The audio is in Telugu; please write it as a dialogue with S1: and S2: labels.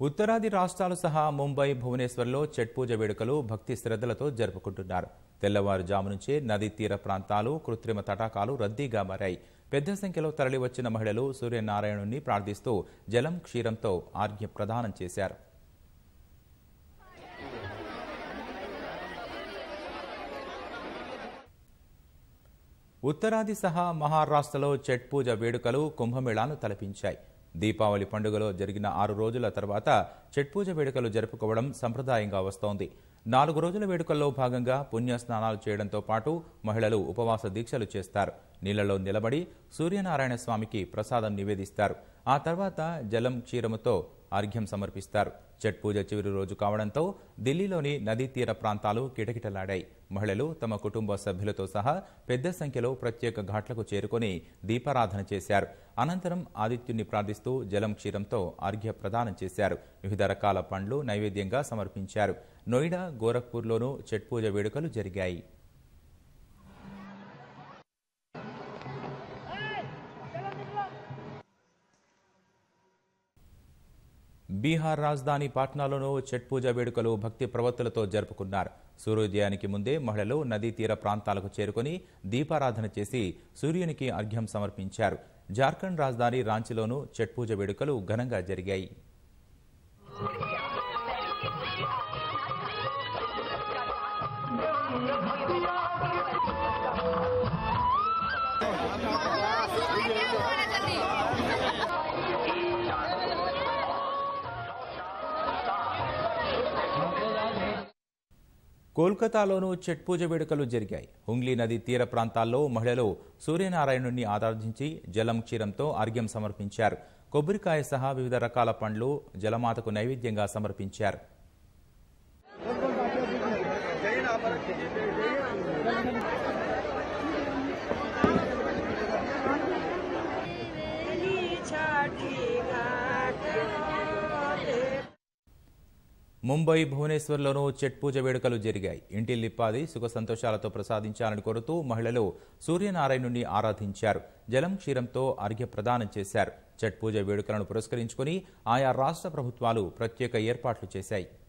S1: ఉత్తరాది రాష్ట్రాలు సహా ముంబై భువనేశ్వర్లో ఛట్ పూజ వేడుకలు భక్తి శ్రద్ధలతో జరుపుకుంటున్నారు తెల్లవారుజాము నుంచే నదీ తీర ప్రాంతాలు కృత్రిమ తటాకాలు రద్దీగా మారాయి పెద్ద సంఖ్యలో తరలివచ్చిన మహిళలు సూర్యనారాయణుని ప్రార్థిస్తూ జలం క్షీరంతో ఆర్ఘ్య ప్రదానం చేశారు ఉత్తరాది సహా మహారాష్ట్రలో ఛట్ పూజ వేడుకలు కుంభమేళాను తలపించాయి దీపావళి పండుగలో జరిగిన ఆరు రోజుల తర్వాత ఛట్ పూజ వేడుకలు జరుపుకోవడం సంప్రదాయంగా వస్తోంది నాలుగు రోజుల వేడుకల్లో భాగంగా పుణ్య స్నానాలు చేయడంతో పాటు మహిళలు ఉపవాస దీక్షలు చేస్తారు నీళ్లలో నిలబడి సూర్యనారాయణ స్వామికి ప్రసాదం నివేదిస్తారు ఆ తర్వాత జలం క్షీరముతో అర్ఘ్యం సమర్పిస్తారు ఛట్ పూజ చివరి రోజు కావడంతో ఢిల్లీలోని నదీ తీర ప్రాంతాలు కిటకిటలాడాయి మహిళలు తమ కుటుంబ సభ్యులతో సహా పెద్ద సంఖ్యలో ప్రత్యేక ఘాట్లకు చేరుకొని దీపారాధన చేశారు అనంతరం ఆదిత్యుని ప్రార్థిస్తూ జలం క్షీరంతో అర్ఘ్య ప్రదానం చేశారు వివిధ రకాల పండ్లు నైవేద్యంగా సమర్పించారు నోయిడా గోరఖ్పూర్లోనూ ఛట్ పూజ వేడుకలు జరిగాయి బీహార్ రాజధాని పాట్నాలోనూ ఛట్ పూజ వేడుకలు భక్తి ప్రవత్తులతో జరుపుకున్నారు సూర్యోదయానికి ముందే మహిళలు నదీ తీర ప్రాంతాలకు చేరుకుని దీపారాధన చేసి సూర్యునికి అర్ఘ్యం సమర్పించారు జార్ఖండ్ రాజధాని రాంచీలోనూ ఛట్ పూజ వేడుకలు ఘనంగా జరిగాయి కోల్కతాలోనూ ఛట్ పూజ వేడుకలు జరిగాయి హుంగ్లీ నది తీర ప్రాంతాల్లో మహిళలు సూర్యనారాయణుని ఆరాధించి జలం క్షీరంతో అర్ఘ్యం సమర్పించారు కొబ్బరికాయ సహా వివిధ రకాల పండ్లు జలమాతకు నైవేద్యంగా సమర్పించారు ముంబై భువనేశ్వర్లోనూ ఛట్ పూజ వేడుకలు జరిగాయి ఇంటి లిప్పాది సుఖ సంతోషాలతో ప్రసాదించాలని కోరుతూ మహిళలు సూర్యనారాయణుని ఆరాధించారు జలం క్షీరంతో అర్ఘ్య ప్రదానం చేశారు ఛట్ పూజ వేడుకలను పురస్కరించుకుని ఆయా రాష్ట్ర ప్రభుత్వాలు ప్రత్యేక ఏర్పాట్లు చేశాయి